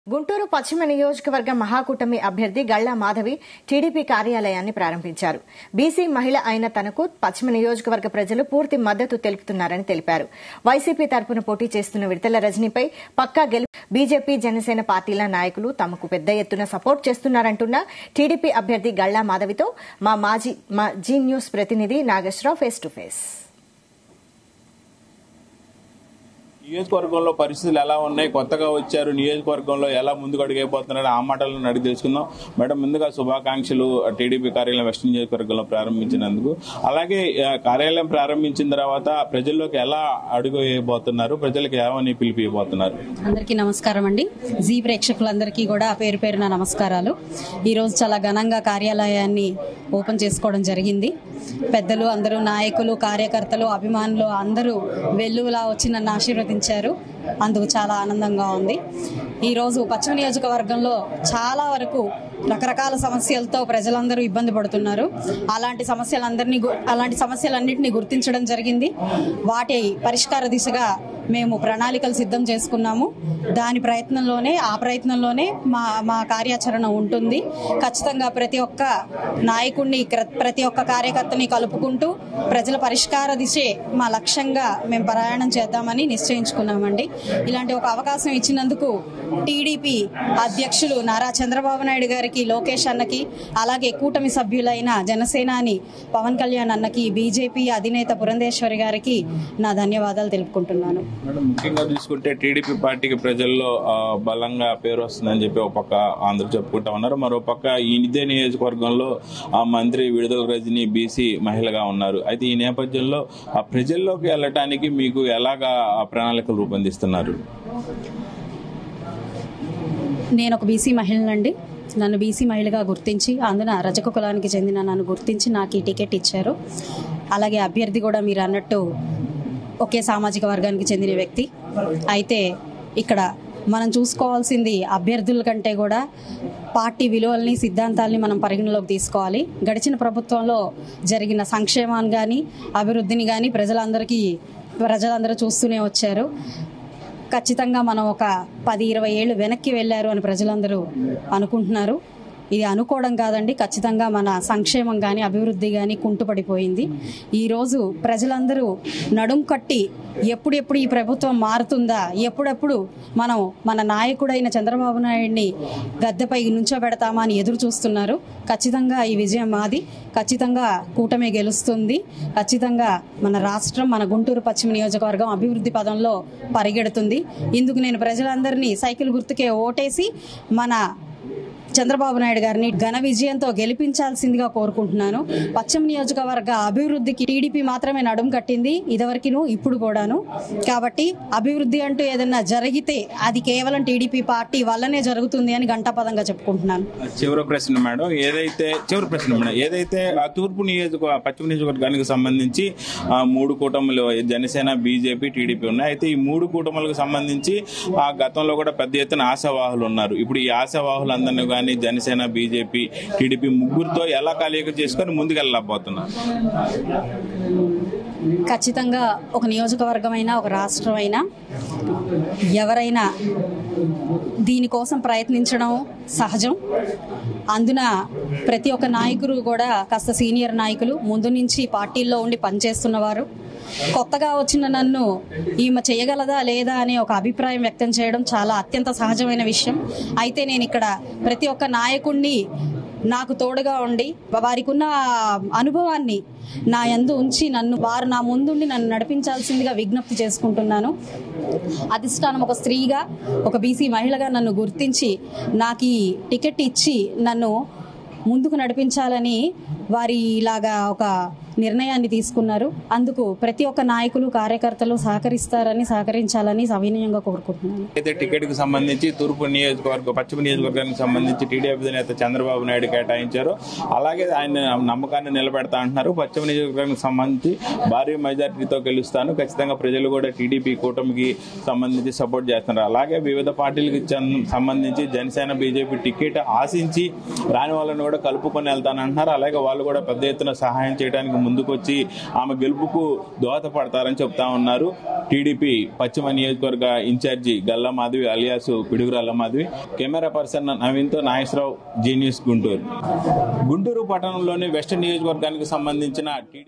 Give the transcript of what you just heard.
గుంటూరు పశ్చిమ నియోజకవర్గ మహాకూటమి అభ్యర్థి గళ్లా మాధవి టీడీపీ కార్యాలయాన్ని ప్రారంభించారు బీసీ మహిళ అయిన తనకు పశ్చిమ నియోజకవర్గ ప్రజలు పూర్తి మద్దతు తెలుపుతున్నారని తెలిపారు వైసీపీ తరపున పోటీ చేస్తున్న విడతల రజనీపై పక్కా గెలుపు బీజేపీ జనసేన పార్టీల నాయకులు తమకు పెద్ద ఎత్తున సపోర్ట్ చేస్తున్నారంటున్న టీడీపీ అభ్యర్థి గళ్లా మాధవితో మా మాజీ మా జీ న్యూస్ ప్రతినిధి నాగేశ్వరరావు ఫేస్ టు ఫేస్ నియోజకవర్గంలో పరిస్థితులు ఎలా ఉన్నాయి కొత్తగా వచ్చారు నియోజకవర్గంలో ఎలా ముందుకు అడిగైపోతున్నారు ఆ మాటలను అడిగి తెలుసుకుందాం మేడం ముందుగా శుభాకాంక్షలు టీడీపీ కార్యాలయం వెస్ట్ నియోజకవర్గంలో ప్రారంభించినందుకు అలాగే ఆ, కార్యాలయం ప్రారంభించిన తర్వాత ప్రజల్లోకి ఎలా అడుగు వేయబోతున్నారు ప్రజలకు ఏమని పిలిపియబోతున్నారు అందరికీ నమస్కారం అండి జీ ప్రేక్షకులందరికీ కూడా పేరు పేరున నమస్కారాలు ఈరోజు చాలా ఘనంగా కార్యాలయాన్ని ఓపెన్ చేసుకోవడం జరిగింది పెద్దలు అందరూ నాయకులు కార్యకర్తలు అభిమానులు అందరూ వెల్లువలా వచ్చి నన్ను ఆశీర్వదించారు అందుకు చాలా ఆనందంగా ఉంది ఈరోజు పశ్చిమ నియోజకవర్గంలో చాలా వరకు రకరకాల సమస్యలతో ప్రజలందరూ ఇబ్బంది పడుతున్నారు అలాంటి సమస్యలందరినీ గు- అలాంటి సమస్యలన్నింటినీ గుర్తించడం జరిగింది వాటి పరిష్కార దిశగా మేము ప్రణాళికలు సిద్ధం చేసుకున్నాము దాని ప్రయత్నంలోనే ఆ ప్రయత్నంలోనే మా మా కార్యాచరణ ఉంటుంది ఖచ్చితంగా ప్రతి ఒక్క నాయకుడిని క్ర- ప్రతి ఒక్క కార్యకర్తని కలుపుకుంటూ ప్రజల పరిష్కార దిశే మా లక్ష్యంగా మేము ప్రయాణం చేద్దామని నిశ్చయించుకున్నామండి ఇలాంటి ఒక అవకాశం ఇచ్చినందుకు టీడీపీ అధ్యక్షులు నారా చంద్రబాబు నాయుడు గారికి లోకేష్ అన్నకి అలాగే కూటమి సభ్యులైన జనసేనాని పవన్ కళ్యాణ్ అన్నకి బీజేపీ అధినేత పురంధేశ్వరి గారికి నా ధన్యవాదాలు తెలుపుకుంటున్నాను మేడం ముఖ్యంగా చూసుకుంటే టీడీపీ పార్టీకి ప్రజల్లో ఆ, బలంగా పేరు వస్తుందని చెప్పి ఒక పక్క అందరూ చెప్పుకుంటా ఉన్నారు మరో పక్క ఈ ఇదే నియోజకవర్గంలో ఆ మంత్రి విడుదల రజని బీసీ మహిళగా ఉన్నారు అయితే ఈ నేపథ్యంలో ఆ ప్రజల్లోకి వెళ్ళటానికి మీకు ఎలాగా ఆ ప్రణాళికలు రూపొందిస్తున్నారు నేను ఒక బీసీ మహిళనండి నన్ను బీసీ మహిళగా గుర్తించి అందున రజక కులానికి చెందిన నన్ను గుర్తించి నాకు ఈ టికెట్ ఇచ్చారు అలాగే అభ్యర్థి కూడా మీరు అన్నట్టు ఒకే సామాజిక వర్గానికి చెందిన వ్యక్తి అయితే ఇక్కడ మనం చూసుకోవాల్సింది అభ్యర్థుల కంటే కూడా పార్టీ విలువల్ని సిద్ధాంతాల్ని మనం పరిగణలోకి తీసుకోవాలి గడిచిన ప్రభుత్వంలో జరిగిన సంక్షేమాన్ని కానీ అభివృద్ధిని కానీ ప్రజలందరికీ ప్రజలందరూ చూస్తూనే వచ్చారు ఖచ్చితంగా మనం ఒక పది ఇరవై ఏళ్ళు వెనక్కి వెళ్ళారు అని ప్రజలందరూ అనుకుంటున్నారు ఇది అనుకోవడం కాదండి ఖచ్చితంగా మన సంక్షేమం కానీ అభివృద్ధి కానీ కుంటుపడిపోయింది ఈరోజు ప్రజలందరూ నడుం కట్టి ఎప్పుడెప్పుడు ఈ ప్రభుత్వం మారుతుందా ఎప్పుడెప్పుడు మనం మన నాయకుడైన చంద్రబాబు నాయుడిని గద్దెపై నుంచోబెడతామా అని ఎదురు చూస్తున్నారు ఖచ్చితంగా ఈ విజయం మాది ఖచ్చితంగా కూటమి గెలుస్తుంది ఖచ్చితంగా మన రాష్ట్రం మన గుంటూరు పశ్చిమ నియోజకవర్గం అభివృద్ధి పదంలో పరిగెడుతుంది ఇందుకు నేను ప్రజలందరినీ సైకిల్ గుర్తుకే ఓటేసి మన చంద్రబాబు నాయుడు గారిని ఘన విజయంతో గెలిపించాల్సిందిగా కోరుకుంటున్నాను పశ్చిమ నియోజకవర్గ అభివృద్ధికి టీడీపీ మాత్రమే నడుం కట్టింది ఇదివరకును ఇప్పుడు కూడాను కాబట్టి అభివృద్ధి అంటూ ఏదన్నా జరిగితే అది కేవలం టీడీపీ పార్టీ వల్లనే జరుగుతుంది అని గంటాపదంగా చెప్పుకుంటున్నాను చివరి ప్రశ్న మేడం ఏదైతే చివరి ప్రశ్న మేడం ఏదైతే ఆ తూర్పు నియోజక పశ్చిమ నియోజకవర్గానికి సంబంధించి ఆ మూడు కూటములు జనసేన బీజేపీ టీడీపీ ఉన్నాయి అయితే ఈ మూడు కూటములకు సంబంధించి ఆ గతంలో కూడా పెద్ద ఎత్తున ఆశావాహులు ఉన్నారు ఇప్పుడు ఈ ఆశావాహులు అందరినీ కానీ జనసేన బీజేపీ టీడీపీ ముగ్గురుతో ఎలా కలయిక చేసుకొని ముందుకెళ్ళబోతున్నారు ఖచ్చితంగా ఒక నియోజకవర్గమైనా ఒక రాష్ట్రమైనా ఎవరైనా దీనికోసం ప్రయత్నించడం సహజం అందున ప్రతి ఒక్క నాయకుడు కూడా కాస్త సీనియర్ నాయకులు ముందు నుంచి పార్టీల్లో ఉండి పనిచేస్తున్నవారు కొత్తగా వచ్చిన నన్ను ఈమె చేయగలదా లేదా అనే ఒక అభిప్రాయం వ్యక్తం చేయడం చాలా అత్యంత సహజమైన విషయం అయితే నేను ఇక్కడ ప్రతి ఒక్క నాయకుడిని నాకు తోడుగా ఉండి వారికి ఉన్న అనుభవాన్ని నా యందు ఉంచి నన్ను వారు నా ముందుండి నన్ను నడిపించాల్సిందిగా విజ్ఞప్తి చేసుకుంటున్నాను అధిష్టానం ఒక స్త్రీగా ఒక బీసీ మహిళగా నన్ను గుర్తించి నాకు ఈ టికెట్ ఇచ్చి నన్ను ముందుకు నడిపించాలని వారి ఇలాగా ఒక నిర్ణయాన్ని తీసుకున్నారు అందుకు ప్రతి ఒక్క నాయకులు కార్యకర్తలు సహకరిస్తారని సహకరించాలని సవినయంగా కోరుకుంటున్నాను అయితే టికెట్ కి సంబంధించి తూర్పు నియోజకవర్గ పశ్చిమ నియోజకవర్గానికి సంబంధించి టీడీపీ నేత చంద్రబాబు నాయుడు కేటాయించారు అలాగే ఆయన నమ్మకాన్ని నిలబెడతా అంటున్నారు పశ్చిమ నియోజకవర్గానికి సంబంధించి భారీ మెజార్టీతో గెలుస్తాను ఖచ్చితంగా ప్రజలు కూడా టీడీపీ కూటమికి సంబంధించి సపోర్ట్ చేస్తున్నారు అలాగే వివిధ పార్టీలకు చెంద- సంబంధించి జనసేన బీజేపీ టికెట్ ఆశించి రాని వాళ్ళని కూడా కలుపుకొని వెళ్తానంటున్నారు అలాగే వాళ్ళు వాళ్ళు కూడా పెద్ద ఎత్తున సహాయం చేయడానికి ముందుకొచ్చి ఆమె గెలుపుకు దోహదపడతారని చెప్తా ఉన్నారు టీడీపీ పశ్చిమ నియోజకవర్గ ఇన్ఛార్జి గల్లా మాధవి అలియాసు పిడుగురు అల్లమాధవి కెమెరా పర్సన్ నవీన్తో నాగేశ్వరరావు జీ న్యూస్ గుంటూరు గుంటూరు పట్టణంలోని వెస్ట్ నియోజకవర్గానికి సంబంధించిన టీడీ